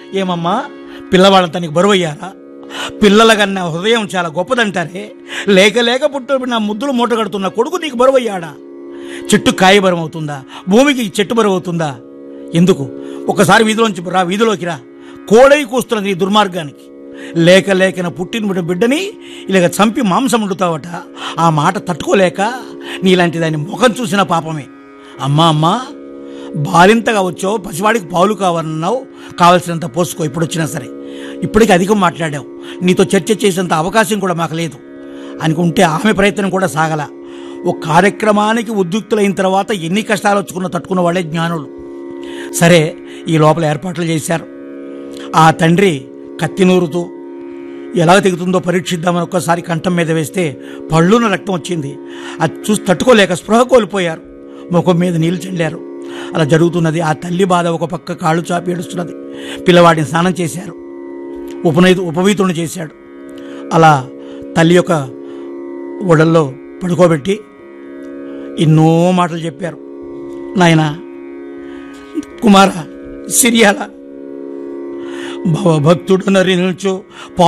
ఏమమ్మా పిల్లవాళ్ళంతా నీకు బరువు అయ్యారా పిల్లల కన్నా హృదయం చాలా గొప్పదంటారే లేక లేక పుట్టు నా ముద్దులు మూట కడుతున్న కొడుకు నీకు బరువు అయ్యాడా చెట్టు కాయ బరువు అవుతుందా భూమికి చెట్టు బరువు అవుతుందా ఎందుకు ఒకసారి వీధిలోంచి రా వీధిలోకి రా కోడై కూస్తున్నది ఈ దుర్మార్గానికి లేక లేకన పుట్టిన బిడ్డ బిడ్డని ఇలాగ చంపి మాంసం వండుతావట ఆ మాట తట్టుకోలేక నీలాంటి దాని ముఖం చూసిన పాపమే అమ్మా అమ్మా బాలింతగా వచ్చావు పసివాడికి పాలు కావాలన్నావు కావలసినంత పోసుకో ఇప్పుడు వచ్చినా సరే ఇప్పటికి అధికం మాట్లాడావు నీతో చర్చ చేసేంత అవకాశం కూడా మాకు లేదు అనుకుంటే ఆమె ప్రయత్నం కూడా సాగల ఒక కార్యక్రమానికి ఉద్యుక్తులైన తర్వాత ఎన్ని కష్టాలు వచ్చుకున్న తట్టుకున్న వాళ్ళే జ్ఞానులు సరే ఈ లోపల ఏర్పాట్లు చేశారు ఆ తండ్రి కత్తి నూరుతూ ఎలా తెగుతుందో పరీక్షిద్దామని ఒక్కసారి కంఠం మీద వేస్తే పళ్ళున రక్తం వచ్చింది అది చూసి తట్టుకోలేక స్పృహ కోల్పోయారు ముఖం మీద నీళ్లు చల్లారు అలా జరుగుతున్నది ఆ తల్లి బాధ ఒక పక్క కాళ్ళు చాపి ఏడుస్తున్నది పిల్లవాడిని స్నానం చేశారు ఉపనీత ఉపవీతుడిని చేశాడు అలా తల్లి యొక్క ఒడల్లో పడుకోబెట్టి ఎన్నో మాటలు చెప్పారు నాయనా కుమార సిరియాల భవభక్తుడు నరించు